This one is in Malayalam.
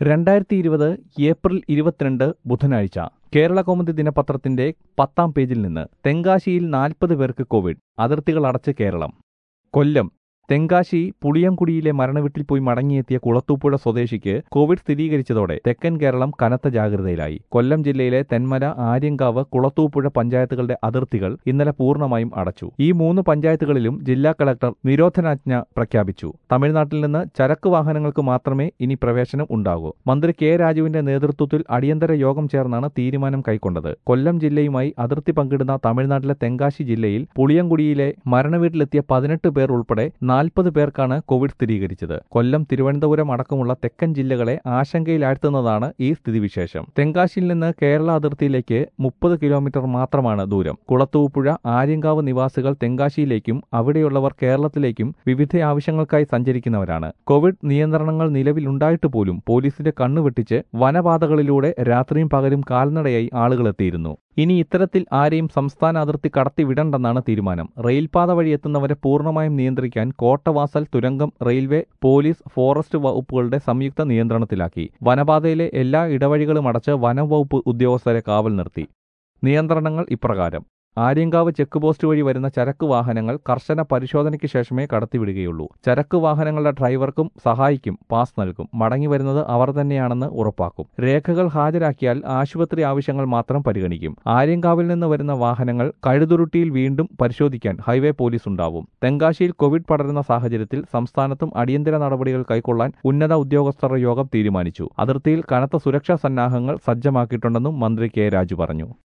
രണ്ടായിരത്തി ഇരുപത് ഏപ്രിൽ ഇരുപത്തിരണ്ട് ബുധനാഴ്ച കേരള കൗമുദി ദിനപത്രത്തിന്റെ പത്താം പേജിൽ നിന്ന് തെങ്കാശിയിൽ നാൽപ്പത് പേർക്ക് കോവിഡ് അതിർത്തികൾ അടച്ച് കേരളം കൊല്ലം തെങ്കാശി പുളിയംകുടിയിലെ മരണവീട്ടിൽ പോയി മടങ്ങിയെത്തിയ കുളത്തൂപ്പുഴ സ്വദേശിക്ക് കോവിഡ് സ്ഥിരീകരിച്ചതോടെ തെക്കൻ കേരളം കനത്ത ജാഗ്രതയിലായി കൊല്ലം ജില്ലയിലെ തെന്മല ആര്യങ്കാവ് കുളത്തൂപ്പുഴ പഞ്ചായത്തുകളുടെ അതിർത്തികൾ ഇന്നലെ പൂർണ്ണമായും അടച്ചു ഈ മൂന്ന് പഞ്ചായത്തുകളിലും ജില്ലാ കളക്ടർ നിരോധനാജ്ഞ പ്രഖ്യാപിച്ചു തമിഴ്നാട്ടിൽ നിന്ന് ചരക്ക് വാഹനങ്ങൾക്ക് മാത്രമേ ഇനി പ്രവേശനം ഉണ്ടാകൂ മന്ത്രി കെ രാജുവിന്റെ നേതൃത്വത്തിൽ അടിയന്തര യോഗം ചേർന്നാണ് തീരുമാനം കൈക്കൊണ്ടത് കൊല്ലം ജില്ലയുമായി അതിർത്തി പങ്കിടുന്ന തമിഴ്നാട്ടിലെ തെങ്കാശി ജില്ലയിൽ പുളിയംകുടിയിലെ മരണവീട്ടിലെത്തിയ പതിനെട്ട് പേർ ഉൾപ്പെടെ നാൽപ്പത് പേർക്കാണ് കോവിഡ് സ്ഥിരീകരിച്ചത് കൊല്ലം തിരുവനന്തപുരം അടക്കമുള്ള തെക്കൻ ജില്ലകളെ ആശങ്കയിലാഴ്ത്തുന്നതാണ് ഈ സ്ഥിതിവിശേഷം തെങ്കാശിയിൽ നിന്ന് കേരള അതിർത്തിയിലേക്ക് മുപ്പത് കിലോമീറ്റർ മാത്രമാണ് ദൂരം കുളത്തൂപ്പുഴ ആര്യങ്കാവ് നിവാസികൾ തെങ്കാശിയിലേക്കും അവിടെയുള്ളവർ കേരളത്തിലേക്കും വിവിധ ആവശ്യങ്ങൾക്കായി സഞ്ചരിക്കുന്നവരാണ് കോവിഡ് നിയന്ത്രണങ്ങൾ നിലവിലുണ്ടായിട്ട് പോലും പോലീസിന്റെ കണ്ണുവെട്ടിച്ച് വനപാതകളിലൂടെ രാത്രിയും പകലും കാൽനടയായി ആളുകൾ എത്തിയിരുന്നു ഇനി ഇത്തരത്തിൽ ആരെയും സംസ്ഥാന അതിർത്തി കടത്തിവിടണ്ടെന്നാണ് തീരുമാനം റെയിൽപാത വഴി എത്തുന്നവരെ പൂർണ്ണമായും നിയന്ത്രിക്കാൻ കോട്ടവാസൽ തുരങ്കം റെയിൽവേ പോലീസ് ഫോറസ്റ്റ് വകുപ്പുകളുടെ സംയുക്ത നിയന്ത്രണത്തിലാക്കി വനപാതയിലെ എല്ലാ ഇടവഴികളും അടച്ച് വനം വകുപ്പ് ഉദ്യോഗസ്ഥരെ കാവൽ നിർത്തി നിയന്ത്രണങ്ങൾ ഇപ്രകാരം ആര്യങ്കാവ് ചെക്ക് പോസ്റ്റ് വഴി വരുന്ന ചരക്ക് വാഹനങ്ങൾ കർശന പരിശോധനയ്ക്ക് ശേഷമേ കടത്തിവിടുകയുള്ളൂ ചരക്ക് വാഹനങ്ങളുടെ ഡ്രൈവർക്കും സഹായിക്കും പാസ് നൽകും മടങ്ങി വരുന്നത് അവർ തന്നെയാണെന്ന് ഉറപ്പാക്കും രേഖകൾ ഹാജരാക്കിയാൽ ആശുപത്രി ആവശ്യങ്ങൾ മാത്രം പരിഗണിക്കും ആര്യങ്കാവിൽ നിന്ന് വരുന്ന വാഹനങ്ങൾ കഴുതുരുട്ടിയിൽ വീണ്ടും പരിശോധിക്കാൻ ഹൈവേ പോലീസ് ഉണ്ടാവും തെങ്കാശിയിൽ കോവിഡ് പടരുന്ന സാഹചര്യത്തിൽ സംസ്ഥാനത്തും അടിയന്തര നടപടികൾ കൈക്കൊള്ളാൻ ഉന്നത ഉദ്യോഗസ്ഥരുടെ യോഗം തീരുമാനിച്ചു അതിർത്തിയിൽ കനത്ത സുരക്ഷാ സന്നാഹങ്ങൾ സജ്ജമാക്കിയിട്ടുണ്ടെന്നും മന്ത്രി കെ രാജു പറഞ്ഞു